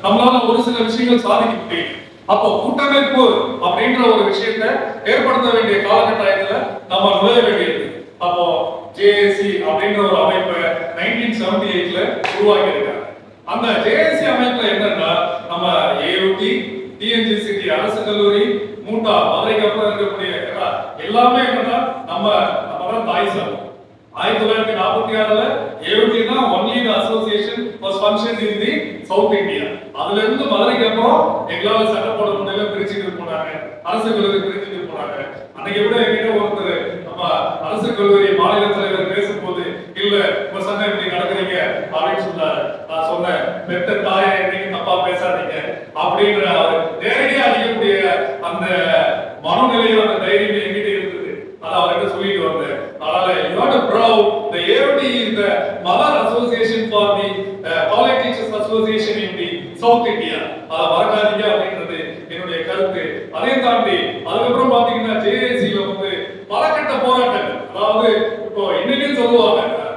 நம்மளால ஒரு சில விஷயங்கள் சாதிக்க முடியும் அப்போ கூட்டமைப்பு அப்படின்ற ஒரு விஷயத்தை ஏற்படுத்த வேண்டிய காலகட்டாயத்துல நம்ம நுழைய வேண்டியது அப்போ ஜேஏசி அப்படின்ற ஒரு அமைப்பை நைன்டீன் செவன்டி எயிட்ல உருவாக்கி இருக்காங்க அந்த ஜேஏசி அமைப்புல என்னன்னா நம்ம ஏயூடி டிஎன்ஜிசிடி அரசு கல்லூரி மூட்டா மதுரைக்கு அப்புறம் இருக்கக்கூடிய எல்லா- எல்லாமே என்னன்னா நம்ம நம்ம தான் தாய் சார் ஆயிரத்தி தொள்ளாயிரத்தி நாற்பத்தி ஆறுல ஏயூடி தான் only the association was function in the south India அதுல இருந்து மதுரைக்கு அப்புறம் எங்களால சட்டப்போட முடியல பிரிச்சுட்டு போனாங்க அரசு கல்லூரி பிரிச்சுட்டு போனாங்க அன்னைக்கு விட என்கிட்ட ஒருத்தர் நம்ம அரசு கல்லூரி மாநில தலைவர் பேசும்போது இல்ல உங்க சங்கம் இப்படி நடக்கிறீங்க அப்படின்னு சொன்னாரு நான் சொன்னேன் பெத்த தாயை நீங்க தப்பா பேசாதீங்க அப்படின்ற அவர் நேரடியா அடிக்கக்கூடிய அந்த மனநிலையும் அந்த தைரியம் என்கிட்ட இருந்தது அதை அவர்கிட்ட சொல்லிட்டு வந்தேன் அதனால you not proud the AOT is the mother association for the college teachers association in the south India அதை மறக்காதீங்க அப்படின்றது என்னுடைய கருத்து அதையும் தாண்டி அதுக்கப்புறம் பாத்தீங்கன்னா ஜேஏசியில வந்து பல கட்ட போராட்டங்கள் அதாவது இப்போ இன்னைக்கும் சொல்லுவாங்க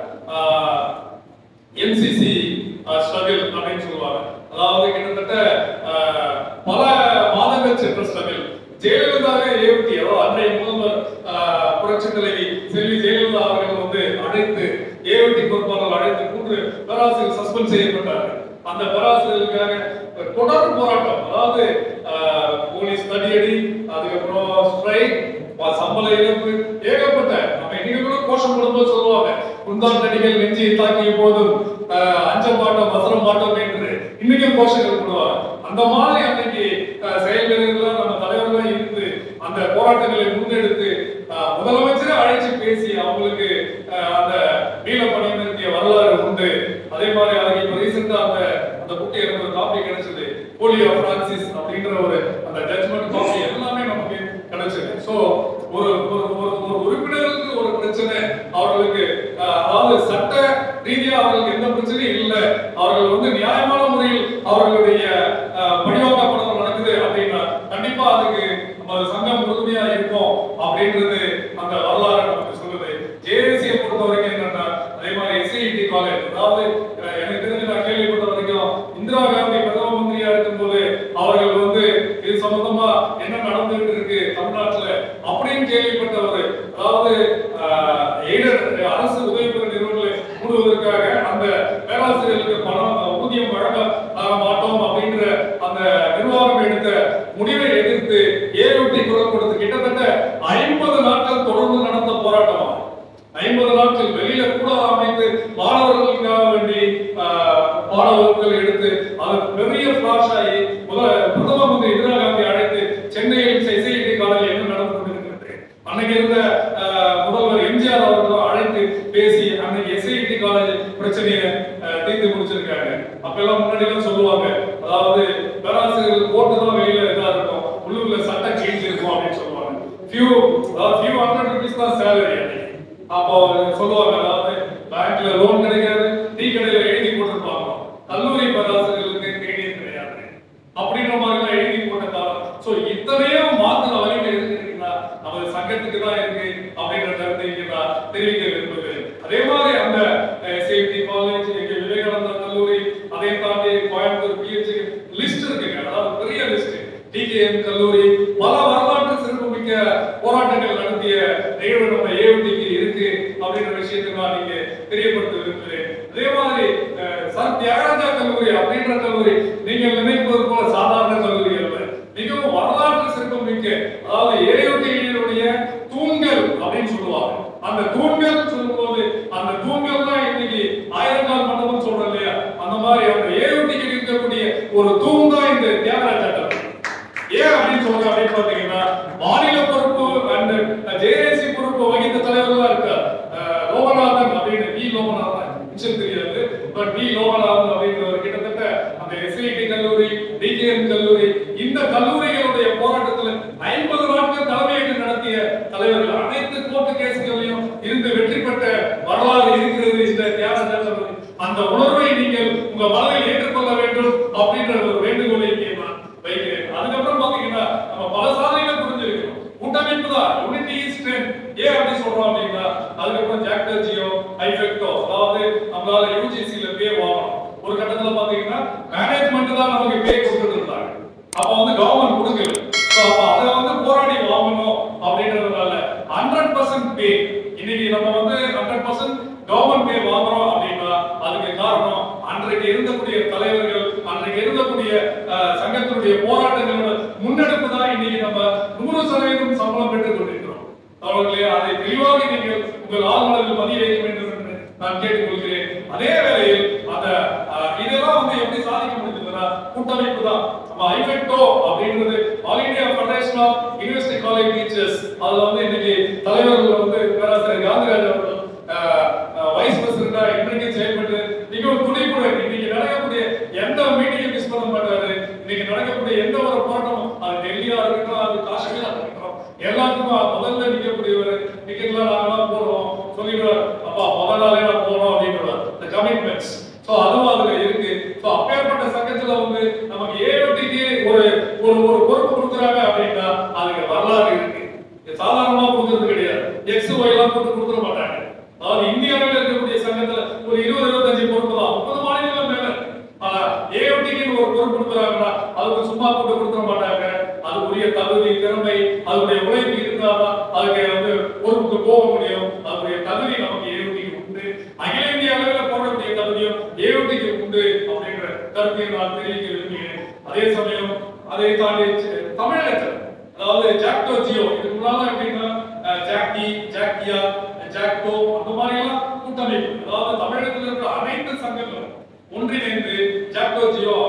என்சிசி ஸ்ட்ரகிள் அப்படின்னு சொல்லுவாங்க அதாவது கிட்டத்தட்ட அஹ், பல மாதங்கள் சென்ற ஸ்ட்ரகிள் ஜெயலலிதாவே ஏவுட்டி அதாவது அன்றைய முதல்வர் அஹ், புரட்சி தலைவி செல்வி ஜெயலலிதா அவர்கள் வந்து அழைத்து ஏவுட்டி பொறுப்பாளர் அழைத்து கூட்டு பேராசிரியர் சஸ்பெண்ட் செய்யப்பட்டார்கள் அந்த பேராசிரியர்களுக்காக தொடர் போராட்டம் அதாவது அஹ், போலீஸ் தடியடி அதுக்கப்புறம் ஸ்ட்ரைக் சம்பள இழப்பு ஏகப்பட்ட நம்ம இன்னைக்கு கூட கோஷம் போடும்போது சொல்லுவாங்க குந்தான் தடிகள் நெஞ்சியை தாக்கிய போதும் அஹ், அஞ்ச மாட்டோம் வசரம் மாட்டோம் என்று இன்னைக்கும் கோஷங்கள் போடுவாங்க அந்த மாதிரி அன்னைக்கு அஹ், செயல்வீரர்களா நம்ம தலைவர்களா இருந்து அந்த போராட்டங்களை முன்னெடுத்து அஹ், முதலமைச்சரை அழைச்சு பேசி அவங்களுக்கு அஹ், அந்த நீல பணி நிறுத்திய வரலாறு உண்டு அதே மாதிரி அதுக்கு இப்ப ரீசெண்டா அந்த அந்த புக்கு எனக்கு ஒரு காப்பி கிடைச்சது போலியோ பிரான்சிஸ் அப்படின்ற ஒரு அந்த ஜட்மெண்ட் காப்பி எல்லாமே நமக்கு கிடைச்சது சோ ஒரு ஒரு ஒரு ஒரு உறுப்பினருக்கு ஒரு பிரச்சனை அவர்களுக்கு அஹ், அதாவது சட்ட ரீதியா அவர்களுக்கு எந்த பிரச்சனையும் இல்லை அவர்கள் வந்து நியாயமான முறையில் அவர்களுடைய அஹ், பணிவாக்கப்படம் நடக்குது அப்படின்னா கண்டிப்பா அதுக்கு நம்ம சங்கம் உறுதியா இருக்கும் அப்படின்றது அந்த வரலாறு நமக்கு சொல்லுது ஜேஏசியை பொறுத்த வரைக்கும் என்னன்னா அதே மாதிரி எஸ்ஐடி காலேஜ் அதாவது அஹ், எனக்கு தெரிஞ்சு நான் கேள்விப்பட்ட வரைக்கும் இந்திரா காந்தி பிரதம மந்திரியா இருக்கும்போது அவர்கள் வந்து இது சம்பந்தமா என்ன நடந்துகிட்டு இருக்கு தமிழ்நாட்டுல அப்படின்னு கேள்விப்பட்டவர் அதாவது எய்டட் அரசு உதவி பெறும் நிறுவனங்களை மூடுவதற்காக அந்த பேராசிரியர்களுக்கு பணம் அஹ், ஊதியம் வழங்க அஹ், மாட்டோம் அப்படின்ற அந்த நிர்வாகம் எடுத்த முடிவை எதிர்த்து ஏழுட்டி குரல் கொடுத்து கிட்டத்தட்ட ஐம்பது நாட்கள் தொடர்ந்து நடந்த போராட்டமா ஐம்பது நாட்கள் வெளியில கூட அமைத்து மாணவர்களுக்காக வேண்டி ஆஹ், பாட வகுப்புகள் எடுத்து அது பெரிய ஃபிளாஷ் ஆகி முத பிரதம மந்திரி இந்திரா காந்தி அழைத்து சென்னையில் எஸ்ஐடி காலேஜ் என்ன நடந்து கொண்டிருக்கிறது அன்னைக்கு இருந்த ஆஹ், முதல்வர் எம்ஜிஆர் அவர்களும் அழைத்து பேசி அன்னைக்கு எஸ்ஐடி காலேஜ் பிரச்சனையை ஆஹ், தீர்த்து முடிச்சிருக்காங்க அப்பெல்லாம் முன்னாடி எல்லாம் சொல்லுவாங்க அதாவது பேராசிரியர்கள் போட்டு தான் வெளியில இதா இருக்கும் உள்ளுக்குள்ள சட்டம் கிழிஞ்சிருக்கும் அப்படின்னு சொல்லுவாங்க ஃபியூ அதாவது ஃபியூ ஹண்ட்ரட் ருபீஸ் தான் சேலரி அன்னைக்கு அப்போ சொல்லுவாங்க அதாவது பேங்க்ல லோன் கிடைக்காது டீ கடையில எழுதி போட்டிருப்பாங்க கல்லூரி பேராசிரியர்களுக்கு தேடியும் கிடையாது அப்படின்ற மாதிரி எல்லாம் எழுதி போட்ட காலம் சோ இத்தனையும் மாத்தின வலிமை இருக்குன்னா நமது சங்கத்துக்கு தான் இருக்கு அப்படின்ற கருத்தை இங்க நான் தெரிவிக்க விரும்புகிறேன் அதே மாதிரி அந்த சேஃப்டி காலேஜ் எங்க விவேகானந்தா கல்லூரி அதை தாண்டி கோயம்புத்தூர் பிஹெச்சி லிஸ்ட் இருக்குங்க அதாவது பெரிய லிஸ்ட் டிகேஎம் கல்லூரி பல வரலாற்று சிறப்புமிக்க போராட்டங்கள் நடத்திய நிகழ்வு நம்ம ஏவுடிக்கு இருக்கு அப்படின்ற விஷயத்தை நான் நீங்க தெரியப்படுத்த விரும்புகிறேன் அதே மாதிரி அஹ், சர் தியாகராஜா கல்லூரி அப்படின்ற கல்லூரி நீங்கள் நினைப்பது போல சாதாரண கல்லூரி அல்ல மிகவும் வரலாற்று சிறப்புமிக்க அதாவது ஏயுடியினுடைய தூண்கள் அப்படின்னு சொல்லுவாங்க அந்த தூண்கள் சொல்லும்போது அந்த தூண்கள் தான் இன்னைக்கு ஆயிரங்கால் மண்டபம் சொல்றோம் இல்லையா அந்த மாதிரி அந்த ஏயுடிக்கு இருக்கக்கூடிய ஒரு தூண் தான் இந்த தியாகராஜா கல்லூரி ஏன் அப்படின்னு சொல்றேன் அப்படின்னு பாத்தீங்கன்னா மாநில பொறுப்பு அண்ட் ஜேஏசி பொறுப்பு வகித்த தலைவர்களா இருக்கார் அஹ், லோகநாதன் அப்படின்னு வி லோகநாதன் மிச்சம் தெரியாது பட் வி லோகநாதன் அப்படின்றவர் கிட்டத்தட்ட அந்த எஸ்ஐடி கல்லூரி டிகேஎம் கல்லூரி இந்த கல்லூரிகளுடைய போராட்டத்துல ஐம்பது நாட்கள் தலைமையேற்று நடத்திய தலைவர்கள் அனைத்து கோர்ட்டு கேஸ்களையும் இருந்து வெற்றி பெற்ற வரலாறு இருக்கிறது இந்த தியாகராஜா கல்லூரி அந்த உணர்வை நீங்கள் உங்க மனதில் ஏற்றுக்கொள்ள வேண்டும் அப்படின்ற ஒரு வேண்டுகோளை இங்கே நான் வைக்கிறேன் அதுக்கப்புறம் பாத்தீங்கன்னா நம்ம பல சாதனைகள் புரிஞ்சிருக்கோம் கூட்டமைப்பு தான் யூனிட்டி இஸ் ஸ்ட்ரென்த் ஏன் அப்படி சொல்றோம் அப்படின்னா அதுக்கப்புறம் ஜாக்டர் ஜியோ ஐஃபெக்டோ அதாவது நம்மளால யூஜிசில பேர் வாங்கணும் ஒரு கட்டத்துல பாத்தீங்கன்னா மேனேஜ்மெண்ட் கவர்மெண்ட் தான் நமக்கு பே கொடுத்துட்டு இருந்தாங்க அப்ப வந்து கவர்மெண்ட் கொடுக்கல So, அப்ப அதை வந்து போராடி வாங்கணும் அப்படின்றதுனால ஹண்ட்ரட் பர்சன்ட் பே இன்னைக்கு நம்ம வந்து ஹண்ட்ரட் பர்சன்ட் கவர்மெண்ட் பே வாங்குறோம் அப்படின்னா அதுக்கு காரணம் அன்றைக்கு இருந்தக்கூடிய தலைவர்கள் அன்றைக்கு இருந்தக்கூடிய அஹ், சங்கத்தினுடைய போராட்டங்களோட முன்னெடுப்பு தான் இன்னைக்கு நம்ம நூறு சதவீதம் சம்பளம் பெற்றுக் கொண்டிருக்கிறோம் அவர்களே அதை தெளிவாக நீங்கள் உங்கள் ஆளுநர்கள் பதிய வைக்க வேண்டும் என்று நான் கேட்டுக்கொள்கிறேன் அதே வேளையில் அந்த அஹ், இதெல்லாம் வந்து எப்படி சாதிக்க முடிஞ்சதுன்னா கூட்டமைப்பு தான் நம்ம ஐஃபெக்டோ அப்படின்றது all India federation of university college teachers அதுல வந்து இன்னைக்கு தலைவர்கள் வந்து பேராசிரியர் காந்திராஜ் அவர்கள் வைஸ் பிரசிடண்டா இன்றைக்கு செயல்பட்டு மிகவும் துடிப்புடன் இன்னைக்கு நடக்கக்கூடிய எந்த மீட்டிங்கை மிஸ் பண்ண மாட்டாரு இன்னைக்கு நடக்கக்கூடிய எந்த ஒரு போராட்டமும் அது டெல்லியா இருக்கட்டும் அது காஷ்மீரா இருக்கட்டும் எல்லாத்துக்கும் முதல்ல நிக்கக்கூடியவர் டிக்கெட்லாம் நாங்களாம் போடுறோம் சொல்லிடுவார் அப்பா முதல் நாளே நான் போறோம் அப்படின்றவர் இந்த கமிட்மெண்ட்ஸ் சோ அதுவும் அதுல இருக்கு சோ அப்பேற்பட்ட சங்கத்துல வந்து நமக்கு ஏஓடிக்கு ஒரு ஒரு ஒரு பொறுப்பு கொடுக்குறாங்க அப்படின்னா அதுக்கு வரலாறு இருக்கு இது சாதாரணமா கொடுக்கறது கிடையாது எக்ஸ் ஒய் எல்லாம் போட்டு கொடுத்துட மாட்டாங்க அதாவது இந்தியாவில் இருக்கக்கூடிய சங்கத்துல ஒரு இருபது இருபத்தஞ்சு பொறுப்பு தான் முப்பது மாநிலங்கள் மேல இருக்கு. ஆனா ஏஓடிக்கு ஒரு பொறுப்பு கொடுக்குறாங்கன்னா அதுக்கு சும்மா போட்டு கொடுத்துட மாட்டாங்க அதுக்குரிய தகுதி திறமை அதனுடைய உழைப்பு இருந்தாதான் அதுக்கு வந்து பொறுப்புக்கு போக முடியும் அதனுடைய தகுதி நமக்கு ஏஓடிக்கு உண்டு அகில இந்திய அளவில் போடக்கூடிய தகுதியும் ஏஓடிக்கு உண்டு அப்படின்ற கருத்தை நான் தெரிவிக்க விரும்புகிறேன் அதே சமயம் அதை தாண்டி சி- தமிழகத்தில் அதாவது ஜாக்டோ ஜியோ இதுக்கு முன்னால எப்படின்னா அஹ், ஜாக்கி ஜாக்கியா ஜாக்டோ அந்த மாதிரி எல்லாம் கூட்டமைப்பு அதாவது தமிழகத்தில் இருக்கிற அனைத்து சங்கங்களும் ஒன்றிணைந்து ஜாக்டோ ஜியோ